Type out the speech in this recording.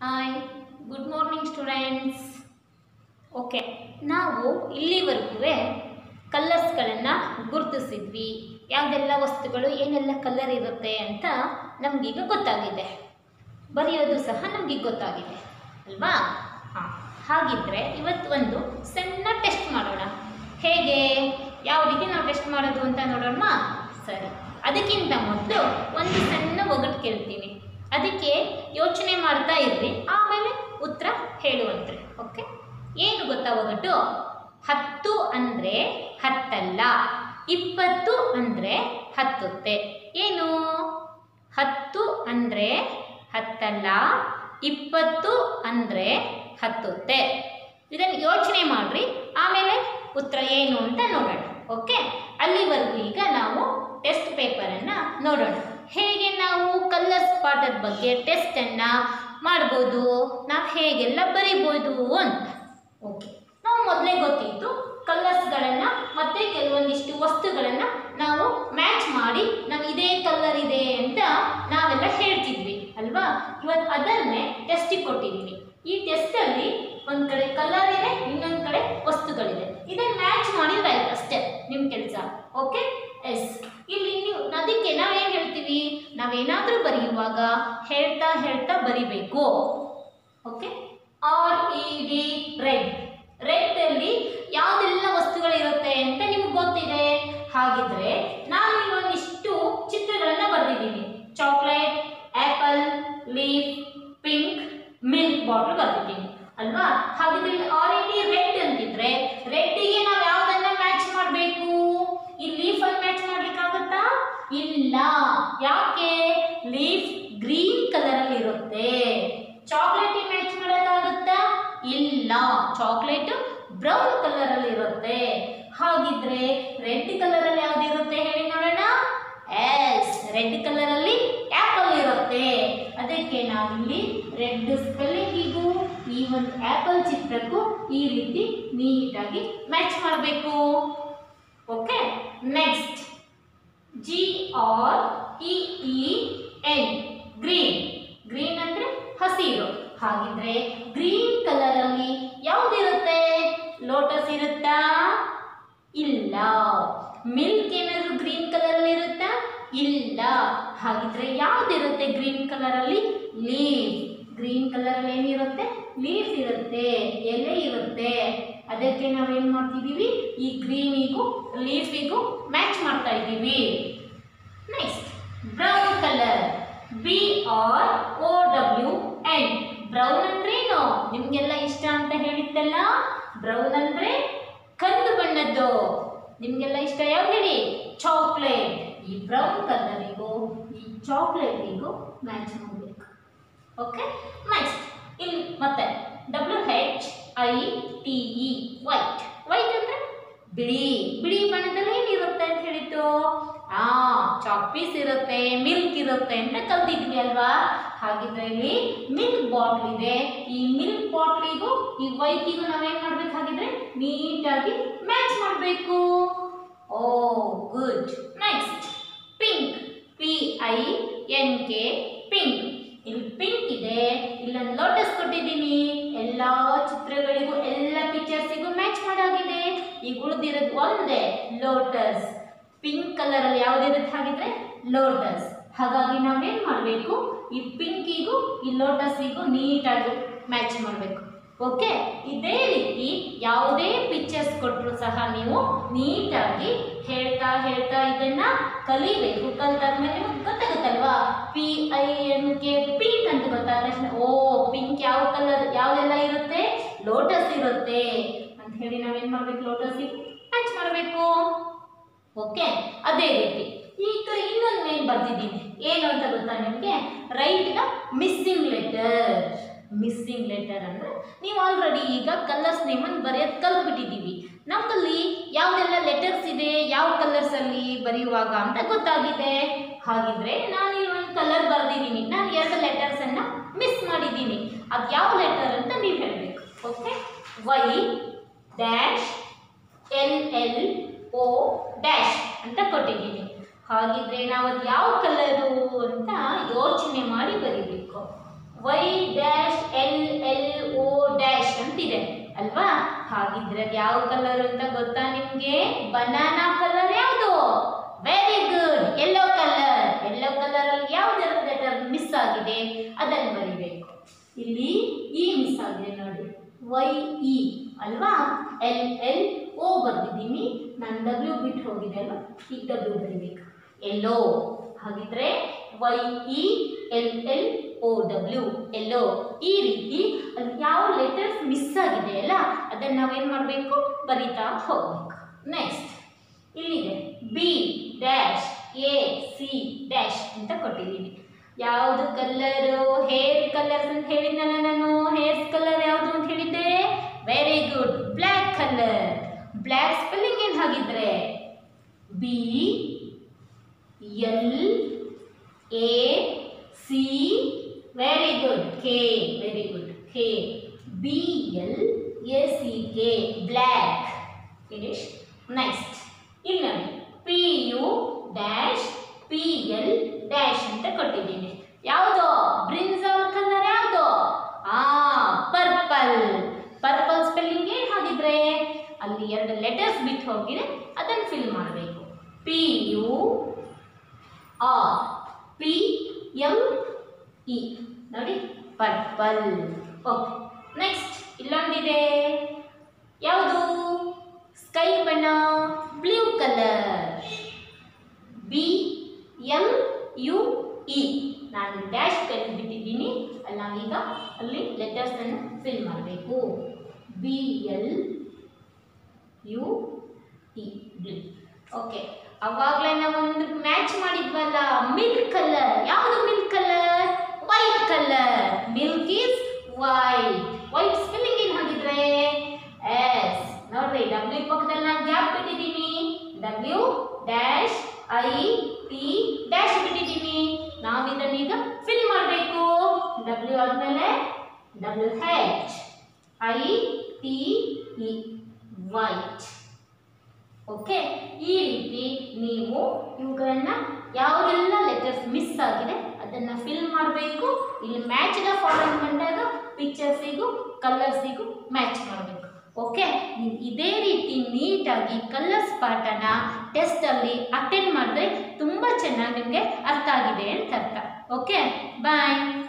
hi good morning students okay ನಾವು ಇಲ್ಲಿವರೆಗೂ ಕಲರ್ಸ್ಗಳನ್ನು ಗುರುತಿಸಿದ್ವಿ ಯಾವುದೆಲ್ಲ ವಸ್ತುಗಳು ಏನೆಲ್ಲ ಕಲರ್ ಇರುತ್ತೆ ಅಂತ ನಮಗೀಗ ಗೊತ್ತಾಗಿದೆ ಬರೆಯೋದು ಸಹ ನಮಗೀಗ ಗೊತ್ತಾಗಿದೆ ಅಲ್ವಾ ಹಾಂ ಹಾಗಿದ್ದರೆ ಇವತ್ತು ಒಂದು ಸಣ್ಣ ಟೆಸ್ಟ್ ಮಾಡೋಣ ಹೇಗೆ ಯಾವ ರೀತಿ ನಾವು ಟೆಸ್ಟ್ ಮಾಡೋದು ಅಂತ ನೋಡೋಣ ಸರಿ ಅದಕ್ಕಿಂತ ಮೊದಲು ಒಂದು ಸಣ್ಣ ಒಗಟು ಕೇಳ್ತೀನಿ ಅದಕ್ಕೆ ಯೋಚನೆ ಮಾಡ್ತಾ ಇರ್ರಿ ಆಮೇಲೆ ಉತ್ತರ ಹೇಳುವಂತ್ರಿ ಓಕೆ ಏನು ಗೊತ್ತಾ ಒಗಟು ಹತ್ತು ಅಂದರೆ ಹತ್ತಲ್ಲ ಇಪ್ಪತ್ತು ಅಂದರೆ ಹತ್ತುತ್ತೆ ಏನು ಹತ್ತು ಅಂದರೆ ಹತ್ತಲ್ಲ ಇಪ್ಪತ್ತು ಅಂದರೆ ಹತ್ತುತ್ತೆ ಇದನ್ನು ಯೋಚನೆ ಮಾಡ್ರಿ ಆಮೇಲೆ ಉತ್ತರ ಏನು ಅಂತ ನೋಡೋಣ ಓಕೆ ಅಲ್ಲಿವರೆಗೂ ಈಗ ನಾವು ಟೆಸ್ಟ್ ಪೇಪರನ್ನು ನೋಡೋಣ ಹೇಗೆ ನಾವು ಕಲರ್ಸ್ ಪಾಠದ ಬಗ್ಗೆ ಟೆಸ್ಟನ್ನು ಮಾಡ್ಬೋದು ನಾವು ಹೇಗೆಲ್ಲ ಬರಿಬೋದು ಅಂತ ಓಕೆ ನಾವು ಮೊದಲೇ ಗೊತ್ತಿತ್ತು ಕಲರ್ಸ್ಗಳನ್ನು ಮತ್ತು ಕೆಲವೊಂದಿಷ್ಟು ವಸ್ತುಗಳನ್ನು ನಾವು ಮ್ಯಾಚ್ ಮಾಡಿ ನಾವು ಇದೇ ಕಲರ್ ಇದೆ ಅಂತ ನಾವೆಲ್ಲ ಹೇಳ್ತಿದ್ವಿ ಅಲ್ವಾ ಇವತ್ತು ಅದನ್ನೇ ಟೆಸ್ಟಿಗೆ ಕೊಟ್ಟಿದ್ದೀವಿ ಈ ಟೆಸ್ಟಲ್ಲಿ ಒಂದು ಕಡೆ ಕಲರ್ ಇದೆ ಇನ್ನೊಂದು ಕಡೆ ವಸ್ತುಗಳಿದೆ ಇದನ್ನು ಮ್ಯಾಚ್ ಮಾಡಿದ್ರೆ ಆಯ್ತು ಅಷ್ಟೇ ನಿಮ್ಮ ಕೆಲಸ ಓಕೆ ಎಸ್ ಇಲ್ಲಿ ನೀವು ಅದಕ್ಕೆ ನಾವೇನು ಹೇಳ್ತೀವಿ ನಾವೇನಾದರೂ ಬರೆಯುವಾಗ ಹೇಳ್ತಾ ಹೇಳ್ತಾ ಬರಿಬೇಕು okay R E D red red ಅಲ್ಲಿ ಯಾವುದೆಲ್ಲ ವಸ್ತುಗಳಿರುತ್ತೆ ಅಂತ ನಿಮ್ಗೆ ಗೊತ್ತಿದೆ ಹಾಗಿದ್ರೆ ನಾನು ಇನ್ನೊಂದಿಷ್ಟು ಚಿತ್ರಗಳನ್ನ ಬರೆದಿದ್ದೀನಿ chocolate apple leaf pink milk bottle ಬರ್ತಿದ್ದೀನಿ ಅಲ್ವಾ ಹಾಗಿದ್ರೆ ಆರ್ ಇ ಡಿ ರೆಡ್ ಅಂತಿದ್ರೆ ರೆಡ್ಡಿಗೆ ನಾವು ಯಾವ್ದನ್ನ ಮ್ಯಾಚ್ ಮಾಡಬೇಕು ಈ ಲೀಫ್ ಅಲ್ಲಿ ಮ್ಯಾಚ್ ಮಾಡ್ಲಿಕ್ಕಾಗತ್ತಾ ಇಲ್ಲ ಯಾಕೆ ಲೀಫ್ ಗ್ರೀನ್ ಕಲರ್ ಅಲ್ಲಿ ಇರುತ್ತೆ ಚಾಕ್ಲೇಟ್ ಮ್ಯಾಚ್ ಮಾಡೋಕ್ಕಾಗುತ್ತಾ ಇಲ್ಲ ಚಾಕ್ಲೇಟ್ ಬ್ರೌನ್ ಕಲರ್ ಅಲ್ಲಿ ಇರುತ್ತೆ ಹಾಗಿದ್ರೆ ರೆಡ್ ಕಲರ್ ಅಲ್ಲಿ ಯಾವ್ದಿರುತ್ತೆ ಹೇಳಿ ನೋಡೋಣ ಎಸ್ ರೆಡ್ ಕಲರ್ ಅಲ್ಲಿ ಆಪಲ್ ಇರುತ್ತೆ ಅದಕ್ಕೆ ನಾವಿಲ್ಲಿ ರೆಡ್ ಸ್ಪೆಲ್ಲಿಂಗಿಗೂ ಈ ಒಂದು ಆಪಲ್ ಚಿತ್ರಕ್ಕೂ ಈ ರೀತಿ ನೀಟಾಗಿ ಮ್ಯಾಚ್ ಮಾಡಬೇಕು okay next G R E E N green green ಅಂದ್ರೆ ಹಸಿರು ಹಾಗಿದ್ರೆ ಗ್ರೀನ್ ಕಲರ್ ಅಲ್ಲಿ ಯಾವ್ದಿರುತ್ತೆ ಲೋಟಸ್ ಇರುತ್ತಾ ಇಲ್ಲ ಮಿಲ್ಕ್ ಏನಾದ್ರು ಗ್ರೀನ್ ಕಲರ್ ಅಲ್ಲಿ ಇರುತ್ತಾ ಇಲ್ಲ ಹಾಗಿದ್ರೆ ಯಾವ್ದಿರುತ್ತೆ ಗ್ರೀನ್ ಕಲರ್ ಅಲ್ಲಿ ಲೀಫ್ ಗ್ರೀನ್ ಕಲರ್ ಅಲ್ಲಿ ಏನಿರುತ್ತೆ ಲೀಫ್ ಇರುತ್ತೆ ಎಲೆ ಇರುತ್ತೆ ಅದಕ್ಕೆ ನಾವೇನ್ ಮಾಡ್ತಿದೀವಿ ಈ ಗ್ರೀನಿಗೂ ಲೀಫಿಗೂ ಮ್ಯಾಚ್ ಮಾಡ್ತಾ ಇದ್ದೀವಿ next brown colour B R O W N brown ಅಂದ್ರೇನು ನಿಮ್ಗೆಲ್ಲ ಇಷ್ಟ ಅಂತ ಹೇಳಿದ್ದಲ್ಲ ಬ್ರೌನ್ ಅಂದ್ರೆ ಕಂದು ಬಣ್ಣದ್ದು ನಿಮ್ಗೆಲ್ಲ ಇಷ್ಟ ಯಾವ್ದು ಹೇಳಿ ಚಾಕ್ಲೇಟ್ ಈ ಬ್ರೌನ್ ಕಲರಿಗೂ ಈ ಚಾಕ್ಲೇಟಿಗೂ ಮ್ಯಾಚ್ ಮಾಡಬೇಕು ಓಕೆ ನೆಕ್ಸ್ಟ್ ಇಲ್ಲಿ ಮತ್ತೆ W H I T E white white ಅಂದ್ರೆ ಬಿಳಿ ಬಿಳಿ ಬಣ್ಣದಲ್ಲಿ ಏನಿರುತ್ತೆ ಅಂತ ಹೇಳಿತ್ತು ಆ ಚಾಕ್ ಪೀಸ್ ಇರುತ್ತೆ ಮಿಲ್ಕ್ ಇರುತ್ತೆ ಅಂತ ಕಲ್ತಿದ್ವಿ ಅಲ್ವಾ ಹಾಗಿದ್ರೆ ಇಲ್ಲಿ ಮಿಲ್ಕ್ ಬಾಟ್ಲ್ ಇದೆ ಈ ಮಿಲ್ಕ್ ಬಾಟ್ಲಿಗೂ ಈ ವೈಟಿಗೂ ನಾವೇನ್ ಮಾಡ್ಬೇಕಾಗಿದ್ರೆ ನೀಟಾಗಿ ಮ್ಯಾಚ್ ಮಾಡಬೇಕು oh good next pink P I N K pink ಇಲ್ಲಿ ಪಿಂಕ್ ಇದೆ ಇಲ್ಲೊಂದು ಲೋಟಸ್ ಕೊಟ್ಟಿದ್ದೀನಿ ಎಲ್ಲ ಚಿತ್ರಗಳಿಗೂ ಎಲ್ಲ ಪಿಕ್ಚರ್ಸಿಗೂ ಮ್ಯಾಚ್ ಮಾಡಾಗಿದೆ ಈಗ ಉಳಿದಿರೋದು ಒಂದೇ ಲೋಟಸ್ ಪಿಂಕ್ ಕಲರ್ ಅಲ್ಲಿ ಯಾವ್ದಿರುತ್ತೆ ಹಾಗಿದ್ರೆ ಲೋಟಸ್ ಹಾಗಾಗಿ ನಾವೇನ್ ಮಾಡಬೇಕು ಈ ಪಿಂಕಿಗೂ ಈ ಲೋಟಸ್ಸಿಗೂ ನೀಟಾಗಿ ಮ್ಯಾಚ್ ಮಾಡಬೇಕು ಓಕೆ ಇದೇ ರೀತಿ ಯಾವುದೇ ಪಿಕ್ಚರ್ಸ್ ಕೊಟ್ಟರು ಸಹ ನೀವು ನೀಟಾಗಿ ಹೇಳ್ತಾ ಹೇಳ್ತಾ ಇದನ್ನ ಕಲಿಬೇಕು ಕಲ್ತಾದ್ಮೇಲೆ ನಿಮ್ಗೆ ಗೊತ್ತಾಗುತ್ತಲ್ವಾ P I N K pink ಅಂತ ಗೊತ್ತಾದ ತಕ್ಷಣ ಓ ಪಿಂಕ್ ಯಾವ ಕಲರ್ ಯಾವ್ದೆಲ್ಲ ಇರುತ್ತೆ ಲೋಟಸ್ ಇರುತ್ತೆ ಅಂತ ಹೇಳಿ ನಾವೇನ್ ಮಾಡ್ಬೇಕು ಲೋಟಸ್ಸಿಗೆ ಮ್ಯಾಚ್ ಮಾಡಬೇಕು ಓಕೆ ಅದೇ ರೀತಿ ಈ ಕಡೆ ಇನ್ನೊಂದು ಮೇಲ್ ಬರ್ತಿದ್ದೀನಿ ಏನು ಅಂತ ಗೊತ್ತಾ ನಿಮಗೆ write the missing letter missing letter ಅಂದರೆ ನೀವು ಆಲ್ರೆಡಿ ಈಗ ಕಲರ್ಸ್ ನೇಮನ್ನು ಬರೆಯೋದು ಕಲ್ತ್ಬಿಟ್ಟಿದ್ದೀವಿ ನಮ್ಮಲ್ಲಿ ಯಾವುದೆಲ್ಲ ಲೆಟರ್ಸ್ ಇದೆ ಯಾವ ಕಲರ್ಸಲ್ಲಿ ಬರೆಯುವಾಗ ಅಂತ ಗೊತ್ತಾಗಿದೆ ಹಾಗಿದ್ರೆ ನಾನು ಇಲ್ಲಿ ಒಂದು ಕಲರ್ ಬರೆದಿದ್ದೀನಿ ನಾನು ಎರಡು ಲೆಟರ್ಸನ್ನು ಮಿಸ್ ಮಾಡಿದ್ದೀನಿ ಅದು ಯಾವ ಲೆಟರ್ ಅಂತ ನೀವು ಹೇಳಬೇಕು okay Y dash L L O dash ಅಂತ ಕೊಟ್ಟಿದ್ದೀನಿ ಹಾಗಿದ್ರೆ ನಾವು ಅದು ಯಾವ ಕಲರು ಅಂತ ಯೋಚನೆ ಮಾಡಿ ಬರೀಬೇಕು Y dash L L O dash ಅಂತಿದೆ ಅಲ್ವಾ ಹಾಗಿದ್ರೆ ಅದು ಯಾವ ಕಲರ್ ಅಂತ ಗೊತ್ತಾ ನಿಮ್ಗೆ ಬನಾನಾ ಕಲರ್ ಯಾವುದು very good yellow colour yellow colour ಅಲ್ಲಿ ಯಾವ್ದು ಲೆಟರ್ ಮಿಸ್ ಆಗಿದೆ ಅದನ್ನು ಬರಿಬೇಕು ಇಲ್ಲಿ ಇ ಮಿಸ್ ಆಗಿದೆ ನೋಡಿ ವೈ ಇ ಅಲ್ವಾ ಎಲ್ ಎಲ್ ಓ ಬರ್ದಿದ್ದೀನಿ ನಾನು ಡಬ್ಲ್ಯೂ ಬಿಟ್ಟು ಹೋಗಿದೆ ಅಲ್ವಾ ಈಗ ಡಬ್ಲ್ಯೂ ಬರಿಬೇಕು ಎಲ್ಲೋ ಹಾಗಿದ್ರೆ Y E L L O W yellow ಈ ರೀತಿ ಅಲ್ಲಿ ಯಾವ ಲೆಟರ್ಸ್ ಮಿಸ್ ಆಗಿದೆ ಅಲ್ಲ ಅದನ್ನು ನಾವೇನು ಮಾಡಬೇಕು ಬರಿತಾ ಹೋಗ್ಬೇಕು ನೆಕ್ಸ್ಟ್ ಇಲ್ಲಿದೆ B dash A C dash ಅಂತ ಕೊಟ್ಟಿದ್ದೀನಿ ಯಾವುದು ಕಲರು ಹೇರ್ ಕಲರ್ಸ್ ಅಂತ ಹೇಳಿದ್ನಲ್ಲ ನಾನು ಹೇರ್ಸ್ ಕಲರ್ ಯಾವುದು ಅಂತ ಹೇಳಿದ್ದೆ very good black colour black spelling ಏನು ಹಾಗಿದ್ರೆ B L A C very good K very good K B L A C K black finish next ಇಲ್ಲಿ ನೋಡಿ P U dash P L dash ಅಂತ ಕೊಟ್ಟಿದ್ದೀನಿ ಯಾವುದು ಬ್ರಿನ್ಜಾಲ್ ಕಲರ್ ಯಾವುದು ಆ purple purple spelling ಏನು ಹಾಗಿದ್ರೆ ಅಲ್ಲಿ ಎರಡು ಲೆಟರ್ಸ್ ಬಿಟ್ಟು ಹೋಗಿದೆ ಅದನ್ನು ಫಿಲ್ ಮಾಡಬೇಕು P U R P M E ನೋಡಿ ಪರ್ಪಲ್ ಓಕೆ ನೆಕ್ಸ್ಟ್ ಇಲ್ಲೊಂದಿದೆ ಯಾವುದು ಸ್ಕೈ ಬಣ್ಣ blue colour B M U E ನಾನು ಡ್ಯಾಶ್ ಪೆನ್ ಬಿಟ್ಟಿದ್ದೀನಿ ಅಲ್ಲಿ ನಾವೀಗ ಅಲ್ಲಿ ಲೆಟರ್ಸನ್ನು ಫಿಲ್ ಮಾಡಬೇಕು B L U E blue okay ಅವಾಗಲೇ ನಾವೊಂದು ಮ್ಯಾಚ್ ಮಾಡಿದ್ವಲ್ಲ ಮಿಲ್ಕ್ ಕಲರ್ ಯಾವುದು milk colour white colour milk is white white spelling ಏನು ಹಾಗಿದ್ರೆ ಎಸ್ ನೋಡ್ರಿ ಡಬ್ಲ್ಯೂ ಪಕ್ಕದಲ್ಲಿ ನಾನು ಗ್ಯಾಪ್ ಬಿಟ್ಟಿದ್ದೀನಿ W dash I T dash ಬಿಟ್ಟಿದ್ದೀನಿ ನಾವು ಇದನ್ನೀಗ ಫಿಲ್ ಮಾಡಬೇಕು ಡಬ್ಲ್ಯೂ ಆದಮೇಲೆ W H I T E white okay ಈ ರೀತಿ ನೀವು ಇವುಗಳನ್ನ ಯಾವುದೆಲ್ಲ ಲೆಟರ್ಸ್ ಮಿಸ್ ಆಗಿದೆ ಅದನ್ನು ಫಿಲ್ ಮಾಡಬೇಕು ಇಲ್ಲಿ ಮ್ಯಾಚ್ನ ಫಾರ್ಮ್ ಬಂದಾಗ ಪಿಕ್ಚರ್ಸಿಗೂ ಕಲರ್ಸಿಗೂ ಮ್ಯಾಚ್ ಮಾಡಬೇಕು ಓಕೆ ನೀವು ಇದೇ ರೀತಿ ನೀಟಾಗಿ ಕಲರ್ಸ್ ಪಾಠನ ಟೆಸ್ಟಲ್ಲಿ ಅಟೆಂಡ್ ಮಾಡಿದ್ರೆ ತುಂಬ ಚೆನ್ನಾಗಿ ನಿಮಗೆ ಅರ್ಥ ಆಗಿದೆ ಅಂತ ಅರ್ಥ ಓಕೆ ಬಾಯ್